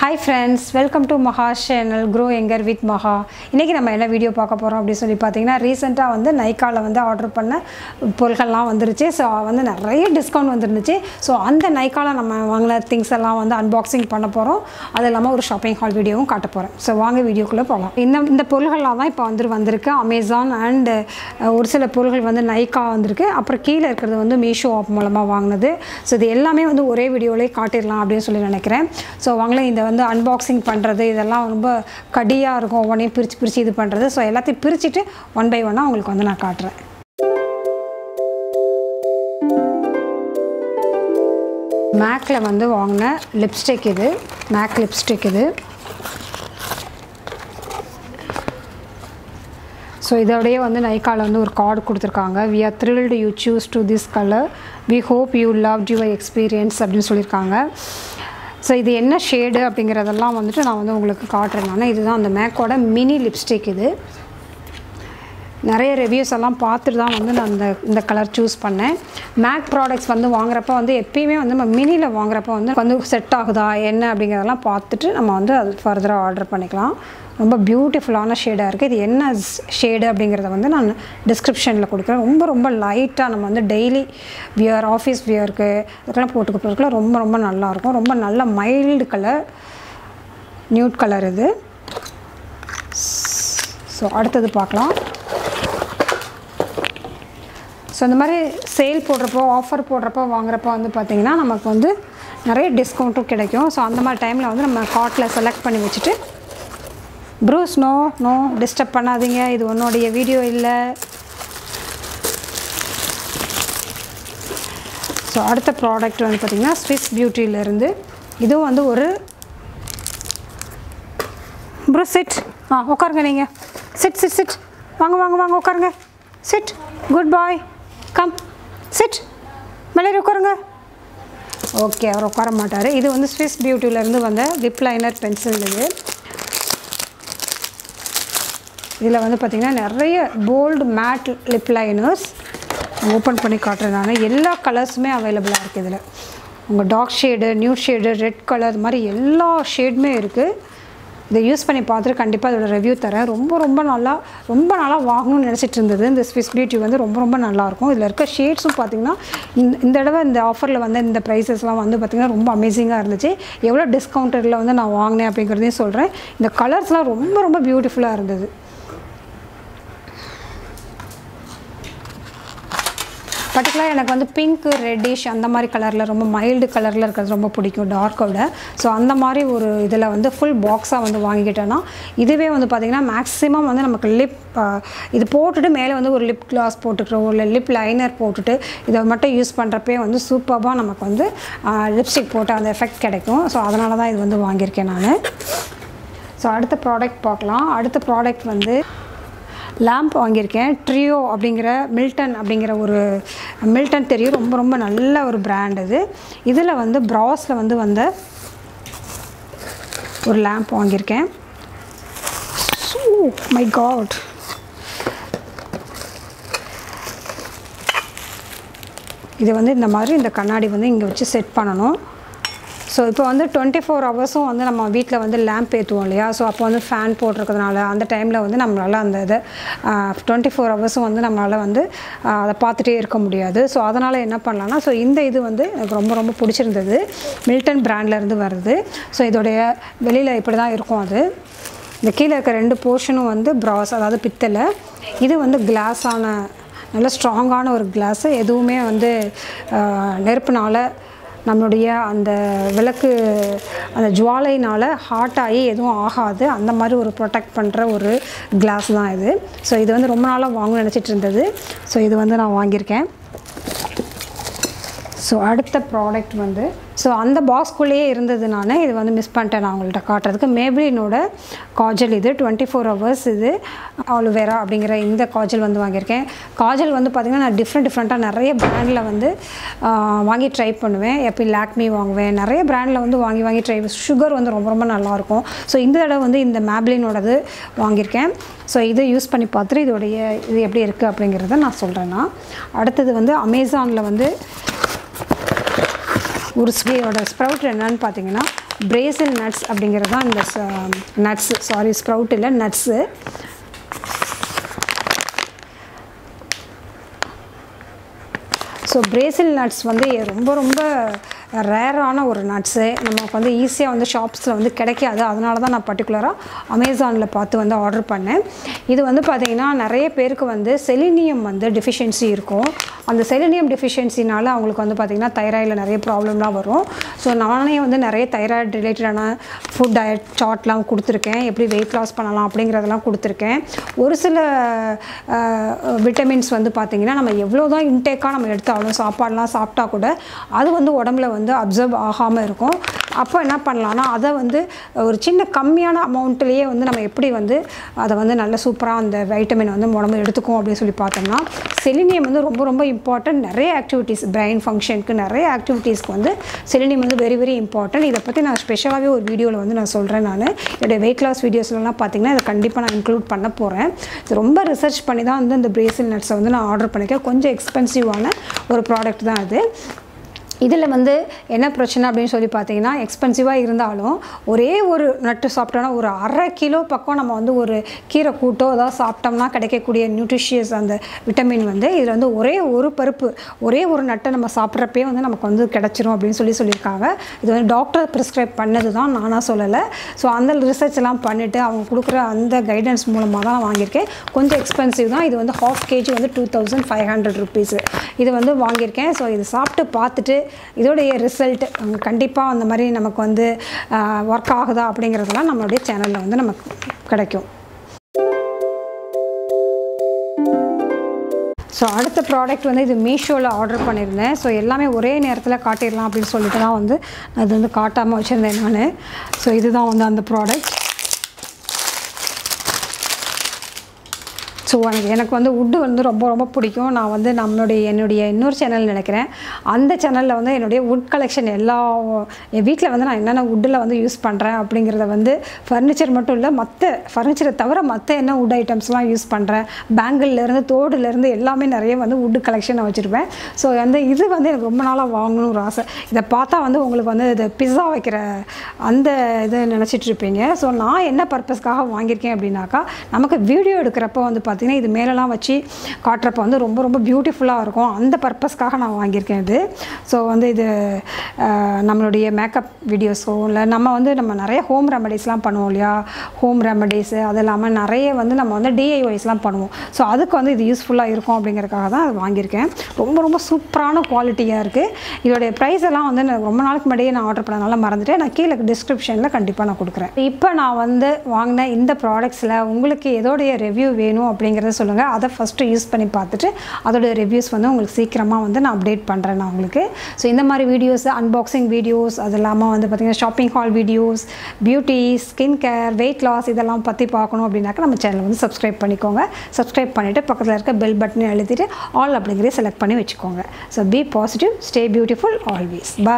hi friends welcome to Maha channel crow anchor with Maha இன்றைக்கி நம்ம என்ன வீடியோ பார்க்க போகிறோம் அப்படின்னு சொல்லி பார்த்தீங்கன்னா ரீசெண்டாக வந்து நைக்காவில் வந்து ஆர்டர் பண்ண பொருட்கள்லாம் வந்துருச்சு ஸோ வந்து நிறைய டிஸ்கவுண்ட் வந்துருந்துச்சு ஸோ அந்த நைக்காவில் நம்ம வாங்கின திங்ஸ் எல்லாம் வந்து அன்பாக்சிங் பண்ண போகிறோம் அது இல்லாமல் ஒரு ஷாப்பிங் ஹால் வீடியோவும் காட்ட போகிறேன் ஸோ வாங்க வீடியோக்குள்ளே போகலாம் இந்த இந்த பொருள்கள்லாம் தான் இப்போ வந்து வந்திருக்கு அமேசான் அண்டு ஒரு சில பொருள்கள் வந்து நைக்கா வந்திருக்கு அப்புறம் கீழே இருக்கிறது வந்து மீஷோ ஆப் மூலமாக வாங்கினது ஸோ இது எல்லாமே வந்து ஒரே வீடியோலேயே காட்டிடலாம் அப்படின்னு சொல்லி நினைக்கிறேன் ஸோ வாங்கலாம் இந்த வந்து அன்பாக்சிங் பண்ணுறது இதெல்லாம் ரொம்ப கடியாக இருக்கும் ஒவ்வொன்றையும் பிரித்து பிரித்து இது பண்ணுறது ஸோ எல்லாத்தையும் பிரிச்சுட்டு ஒன் பை ஒன்னாக உங்களுக்கு வந்து நான் காட்டுறேன் மேக்கில் வந்து வாங்கின லிப்ஸ்டிக் இது மேக் லிப்ஸ்டிக் இது ஸோ இதோடய வந்து நைக்காவில் வந்து ஒரு கார்டு கொடுத்துருக்காங்க we are thrilled you choose to this colour we hope you love your experience அப்படின்னு சொல்லியிருக்காங்க ஸோ இது என்ன ஷேடு அப்படிங்கிறதெல்லாம் வந்துட்டு நான் வந்து உங்களுக்கு காட்டுறேன் நான் இதுதான் அந்த மேக்கோட மினி லிப்ஸ்டிக் இது நிறைய ரிவ்யூஸ் எல்லாம் பார்த்துட்டு தான் வந்து நான் இந்த இந்த கலர் சூஸ் பண்ணேன் மேக் ப்ராடக்ட்ஸ் வந்து வாங்குறப்ப வந்து எப்பயுமே வந்து நம்ம மினியில் வாங்குறப்ப வந்து வந்து செட் ஆகுதா என்ன அப்படிங்கிறதெல்லாம் பார்த்துட்டு நம்ம வந்து அது ஃபர்தராக ஆர்டர் பண்ணிக்கலாம் ரொம்ப பியூட்டிஃபுல்லான ஷேடாக இருக்குது இது என்ன ஷேடு அப்படிங்கிறத வந்து நான் டிஸ்கிரிப்ஷனில் கொடுக்குறேன் ரொம்ப ரொம்ப லைட்டாக நம்ம வந்து டெய்லி வியர் ஆஃபீஸ் வியருக்கு இதுக்கெல்லாம் போட்டுக்க போகிறதுக்குலாம் ரொம்ப ரொம்ப நல்லாயிருக்கும் ரொம்ப நல்ல மைல்டு கலர் நியூட் கலர் இது ஸோ அடுத்தது பார்க்கலாம் ஸோ இந்த மாதிரி சேல் போடுறப்போ ஆஃபர் போடுறப்போ வாங்குறப்போ வந்து பார்த்திங்கன்னா நமக்கு வந்து நிறைய டிஸ்கவுண்ட்டும் கிடைக்கும் ஸோ அந்த மாதிரி டைமில் வந்து நம்ம கார்ட்டில் செலக்ட் பண்ணி வச்சுட்டு ப்ரூஸ் நோ நோ டிஸ்டர்ப் பண்ணாதீங்க இது உன்னுடைய வீடியோ இல்லை ஸோ அடுத்த ப்ராடக்ட் வந்து பார்த்திங்கன்னா ஸ்விஸ் பியூட்டியிலேருந்து இதுவும் வந்து ஒரு ப்ரூ சிட் ஆ உட்காருங்க நீங்கள் சிட் சிட் சிட் வாங்க வாங்க வாங்க உட்காருங்க sit good boy come sit மலையர் உட்காருங்க ஓகே அவர் உட்கார மாட்டார் இது வந்து ஸ்விஸ் பியூட்டிலேருந்து வந்த லிப் லைனர் பென்சில் இது இதில் வந்து பார்த்திங்கன்னா நிறைய bold matte lip liners open பண்ணி காட்டுறேன் நான் எல்லா கலர்ஸுமே அவைலபிளாக இருக்குது இதில் உங்கள் dark shade new shade red colour இது மாதிரி எல்லா ஷேடுமே இருக்குது இதை யூஸ் பண்ணி பார்த்துட்டு கண்டிப்பாக அதோட ரிவ்யூ தரேன் ரொம்ப ரொம்ப நல்லா ரொம்ப நாளாக வாங்கணும்னு நினச்சிட்டு இருந்தது இந்த ஸ்விஸ் பியூட்டி வந்து ரொம்ப ரொம்ப நல்லாயிருக்கும் இதில் இருக்க ஷேட்ஸும் பார்த்திங்கன்னா இந்த இந்த தடவை இந்த ஆஃபரில் வந்து இந்த ப்ரைஸஸ்லாம் வந்து பார்த்திங்கன்னா ரொம்ப அமேசிங்காக இருந்துச்சு எவ்வளோ டிஸ்கவுண்டரில் வந்து நான் வாங்கினேன் அப்படிங்கிறதையும் சொல்கிறேன் இந்த கலர்ஸ்லாம் ரொம்ப ரொம்ப பியூட்டிஃபுல்லாக இருந்தது பர்டிகுலராக எனக்கு வந்து பிங்க் ரெட்டிஷ் அந்த மாதிரி கலரில் ரொம்ப மைல்டு கலரில் இருக்கிறது ரொம்ப பிடிக்கும் டார்க்கோட ஸோ அந்த மாதிரி ஒரு இதில் வந்து ஃபுல் பாக்ஸாக வந்து வாங்கிக்கிட்டேன்னா இதுவே வந்து பார்த்திங்கன்னா மேக்ஸிமம் வந்து நமக்கு லிப் இது போட்டுட்டு மேலே வந்து ஒரு லிப் கிளாஸ் போட்டுக்கிறோம் இல்லை லிப் லைனர் போட்டுட்டு இதை மட்டும் யூஸ் பண்ணுறப்பே வந்து சூப்பராக நமக்கு வந்து லிப்ஸ்டிக் போட்டு அந்த எஃபெக்ட் கிடைக்கும் ஸோ அதனால தான் இது வந்து வாங்கியிருக்கேன் நான் ஸோ அடுத்த ப்ராடக்ட் பார்க்கலாம் அடுத்த ப்ராடக்ட் வந்து லேம்ப் வாங்கியிருக்கேன் ட்ரியோ அப்படிங்கிற மில்டன் அப்படிங்கிற ஒரு மில்டன் தெரியும் ரொம்ப ரொம்ப நல்ல ஒரு பிராண்ட் இது இதில் வந்து ப்ராஸில் வந்து வந்த ஒரு லேம்ப் வாங்கியிருக்கேன் மை காட் இது வந்து இந்த மாதிரி இந்த கண்ணாடி வந்து இங்கே வச்சு செட் பண்ணணும் ஸோ இப்போ வந்து டுவெண்ட்டி ஃபோர் ஹவர்ஸும் வந்து நம்ம வீட்டில் வந்து லேம்ப் ஏற்றுவோம் இல்லையா ஸோ அப்போ வந்து ஃபேன் போட்டிருக்கிறதுனால அந்த டைமில் வந்து நம்மளால் அந்த இதை டுவெண்ட்டி ஃபோர் ஹவர்ஸும் வந்து நம்மளால் வந்து அதை பார்த்துட்டே இருக்க முடியாது ஸோ அதனால் என்ன பண்ணலாம்னா ஸோ இந்த இது வந்து எனக்கு ரொம்ப ரொம்ப பிடிச்சிருந்தது மில்டன் பிராண்ட்லேருந்து வருது ஸோ இதோடைய வெளியில் இப்படி தான் இருக்கும் அது இந்த கீழே இருக்க ரெண்டு போர்ஷனும் வந்து ப்ராஸ் அதாவது பித்தளை இது வந்து கிளாஸான நல்ல ஸ்ட்ராங்கான ஒரு கிளாஸு எதுவுமே வந்து நெருப்புனால் நம்மளுடைய அந்த விளக்கு அந்த ஜுவாலைனால் ஹாட் ஆகி எதுவும் ஆகாது அந்த மாதிரி ஒரு ப்ரொடெக்ட் பண்ணுற ஒரு கிளாஸ் தான் இது ஸோ இது வந்து ரொம்ப நாளாக வாங்கணும்னு நினச்சிட்டு இருந்தது ஸோ இது வந்து நான் வாங்கியிருக்கேன் ஸோ அடுத்த ப்ராடக்ட் வந்து ஸோ அந்த பாக்ஸ்குள்ளேயே இருந்தது நான் இது வந்து மிஸ் பண்ணிட்டேன் நான் உங்கள்கிட்ட காட்டுறதுக்கு மேப்ளினோட காஜல் இது டுவெண்ட்டி ஃபோர் ஹவர்ஸ் இது ஆலுவேரா அப்படிங்கிற இந்த காஜல் வந்து வாங்கியிருக்கேன் காஜல் வந்து பார்த்திங்கன்னா நான் டிஃப்ரெண்ட் டிஃப்ரெண்ட்டாக நிறைய ப்ராண்டில் வந்து வாங்கி ட்ரை பண்ணுவேன் எப்போ லாக்மி வாங்குவேன் நிறைய ப்ராண்டில் வந்து வாங்கி வாங்கி ட்ரை சுகர் வந்து ரொம்ப ரொம்ப நல்லாயிருக்கும் ஸோ இந்த தடவை வந்து இந்த மேப்ளினோடது வாங்கியிருக்கேன் ஸோ இதை யூஸ் பண்ணி பார்த்துட்டு இதோடைய இது எப்படி இருக்குது அப்படிங்கிறத நான் சொல்கிறேன்னா அடுத்தது வந்து அமேசானில் வந்து ஒரு ஸ்வீயோட ஸ்ப்ரவுட் என்னன்னு பார்த்தீங்கன்னா பிரேசில் நட்ஸ் அப்படிங்கிறது தான் இந்த நட்ஸ் சாரி ஸ்ப்ரவுட் இல்லை நட்ஸு ஸோ பிரேசில் நட்ஸ் வந்து ரொம்ப ரொம்ப ரேரான ஒரு நட்ஸு நமக்கு வந்து ஈஸியாக வந்து ஷாப்ஸில் வந்து கிடைக்காது அதனால தான் நான் பர்டிகுலராக அமேசானில் பார்த்து வந்து ஆர்டர் பண்ணேன் இது வந்து பார்த்திங்கன்னா நிறைய பேருக்கு வந்து செலினியம் வந்து டெஃபிஷியன்சி இருக்கும் அந்த செலினியம் டெஃபிஷியன்சினால அவங்களுக்கு வந்து பார்த்திங்கன்னா தைராய்டில் நிறைய ப்ராப்ளம்லாம் வரும் ஸோ நானே வந்து நிறைய தைராய்டு ரிலேட்டடான ஃபுட் டயட் சார்ட்லாம் கொடுத்துருக்கேன் எப்படி வெயிட் லாஸ் பண்ணலாம் அப்படிங்கிறதெல்லாம் கொடுத்துருக்கேன் ஒரு சில விட்டமின்ஸ் வந்து பார்த்திங்கன்னா நம்ம எவ்வளோ தான் இன்டேக்காக நம்ம எடுத்தாலும் சாப்பாடெலாம் சாப்பிட்டா கூட அது வந்து உடம்புல வந்து அப்சர்வ் ஆகாமல் இருக்கும் அப்போ என்ன பண்ணலான்னா அதை வந்து ஒரு சின்ன கம்மியான அமௌண்ட்லேயே வந்து நம்ம எப்படி வந்து அதை வந்து நல்ல சூப்பராக அந்த வைட்டமின் வந்து உடம்பு எடுத்துக்கும் அப்படின்னு சொல்லி பார்த்தோம்னா செலினியம் வந்து ரொம்ப ரொம்ப இம்பார்ட்டன்ட் நிறைய ஆக்டிவிட்டீஸ் பிரெயின் ஃபங்க்ஷனுக்கு நிறைய ஆக்டிவிட்டீஸ்க்கு வந்து செலினியம் வந்து வெரி வெரி இம்பார்ட்டன்ட் இதை பற்றி நான் ஸ்பெஷலாகவே ஒரு வீடியோவில் வந்து நான் சொல்கிறேன் நான் என்னுடைய வெயிட் லாஸ் வீடியோஸ்லாம் பார்த்தீங்கன்னா இதை கண்டிப்பாக நான் இன்க்ளூட் பண்ண போகிறேன் இது ரொம்ப ரிசர்ச் பண்ணி தான் வந்து இந்த பிரேசில் நட்ஸை வந்து நான் ஆர்டர் பண்ணியிருக்கேன் கொஞ்சம் எக்ஸ்பென்சிவான ஒரு ப்ராடக்ட் தான் அது இதில் வந்து என்ன பிரச்சனை அப்படின்னு சொல்லி பார்த்தீங்கன்னா எக்ஸ்பென்சிவாக இருந்தாலும் ஒரே ஒரு நட்டு சாப்பிட்டோன்னா ஒரு அரை கிலோ பக்கம் நம்ம வந்து ஒரு கீரை கூட்டோ ஏதாவது சாப்பிட்டோம்னா கிடைக்கக்கூடிய நியூட்ரிஷியஸ் அந்த விட்டமின் வந்து இதில் வந்து ஒரே ஒரு பருப்பு ஒரே ஒரு நட்டை நம்ம சாப்பிட்றப்பே வந்து நமக்கு வந்து கிடச்சிரும் அப்படின்னு சொல்லி சொல்லியிருக்காங்க இது வந்து டாக்டர் ப்ரிஸ்கிரைப் பண்ணது தான் நானாக சொல்லலை ஸோ அந்த ரிசர்ச் எல்லாம் பண்ணிவிட்டு அவங்க கொடுக்குற அந்த கைடன்ஸ் மூலமாக தான் நான் வாங்கியிருக்கேன் கொஞ்சம் எக்ஸ்பென்சிவ் தான் இது வந்து ஹாஃப் கேஜி வந்து two thousand five hundred rupees இது வந்து வாங்கியிருக்கேன் ஸோ இது சாப்பிட்டு பார்த்துட்டு இதோடைய ரிசல்ட் கண்டிப்பாக அந்த மாதிரி நமக்கு வந்து ஒர்க் ஆகுதா அப்படிங்கிறதெல்லாம் நம்மளுடைய சேனலில் வந்து நமக்கு கிடைக்கும் ஸோ அடுத்த ப்ராடக்ட் வந்து இது மீஷோவில் ஆர்டர் பண்ணியிருந்தேன் ஸோ எல்லாமே ஒரே நேரத்தில் காட்டிடலாம் அப்படின்னு சொல்லிட்டு தான் வந்து அது வந்து காட்டாமல் வச்சுருந்தேன் நான் ஸோ இதுதான் வந்து அந்த ப்ராடக்ட் ஸோ எனக்கு எனக்கு வந்து உட்டு வந்து ரொம்ப ரொம்ப பிடிக்கும் நான் வந்து நம்மளுடைய என்னுடைய இன்னொரு சேனல் நினைக்கிறேன் அந்த சேனலில் வந்து என்னுடைய உட் கலெக்ஷன் எல்லா என் வீட்டில் வந்து நான் என்னென்ன உட்டில் வந்து யூஸ் பண்ணுறேன் அப்படிங்கிறத வந்து ஃபர்னிச்சர் மட்டும் இல்லை மற்ற ஃபர்னிச்சரை தவிர மற்ற என்ன உட் ஐட்டம்ஸ்லாம் யூஸ் பண்ணுறேன் பேங்கிள்லேருந்து தோடுலேருந்து எல்லாமே நிறைய வந்து உட்டு கலெக்ஷன் நான் வச்சுருப்பேன் ஸோ வந்து இது வந்து எனக்கு ரொம்ப நாளாக வாங்கணும் ஒரு ஆசை இதை பார்த்தா வந்து உங்களுக்கு வந்து இது பிஸா வைக்கிற அந்த இதை நினச்சிட்டு இருப்பீங்க ஸோ நான் என்ன பர்பஸ்க்காக வாங்கியிருக்கேன் அப்படின்னாக்கா நமக்கு வீடியோ எடுக்கிறப்போ வந்து பார்த்தீங்கன்னா இது மேலெலாம் வச்சு காட்டுறப்ப வந்து ரொம்ப ரொம்ப பியூட்டிஃபுல்லாக இருக்கும் அந்த பர்பஸ்க்காக நான் வாங்கியிருக்கேன் இது ஸோ வந்து இது அஹ், நம்மளுடைய மேக்கப் வீடியோஸோ இல்லை நம்ம வந்து நம்ம நிறைய ஹோம் ரெமடிஸ்லாம் பண்ணுவோம் இல்லையா ஹோம் ரெமடிஸு அது இல்லாமல் நிறைய வந்து நம்ம வந்து டிஐஒய்ஸ்லாம் பண்ணுவோம் ஸோ அதுக்கு வந்து இது யூஸ்ஃபுல்லாக இருக்கும் அப்படிங்கிறதுக்காக தான் அது வாங்கியிருக்கேன் ரொம்ப ரொம்ப சூப்பரான குவாலிட்டியாக இருக்குது இதோடைய ப்ரைஸ் எல்லாம் வந்து நான் ரொம்ப நாளுக்கு முன்னாடியே நான் ஆர்டர் பண்ணனால மறந்துட்டேன் நான் கீழே டிஸ்கிரிப்ஷனில் கண்டிப்பாக நான் கொடுக்குறேன் இப்போ நான் வந்து வாங்கின இந்த ப்ராடக்ட்ஸில் உங்களுக்கு எதோடைய ரிவ்யூ வேணும் அப்படிங்கிறத சொல்லுங்கள் அதை ஃபஸ்ட்டு யூஸ் பண்ணி பார்த்துட்டு அதோடைய ரிவ்யூஸ் வந்து உங்களுக்கு சீக்கிரமாக வந்து நான் அப்டேட் பண்ணுறேன் நான் உங்களுக்கு ஸோ இந்த மாதிரி வீடியோஸ் அன்பாக்சிங் வீடியோஸ் அது இல்லாமல் வந்து பார்த்திங்கன்னா shopping haul videos beauty skin care weight loss இதெல்லாம் பற்றி பார்க்கணும் அப்படின்னாக்கா நம்ம சேனலை வந்து சப்ஸ்கிரைப் பண்ணிக்கோங்க சப்ஸ்கிரைப் பண்ணிவிட்டு பக்கத்தில் இருக்க பெல் பட்டனை அழுத்திட்டு ஆல் அப்படிங்கிறத செலக்ட் பண்ணி வச்சுக்கோங்க so be positive stay beautiful always by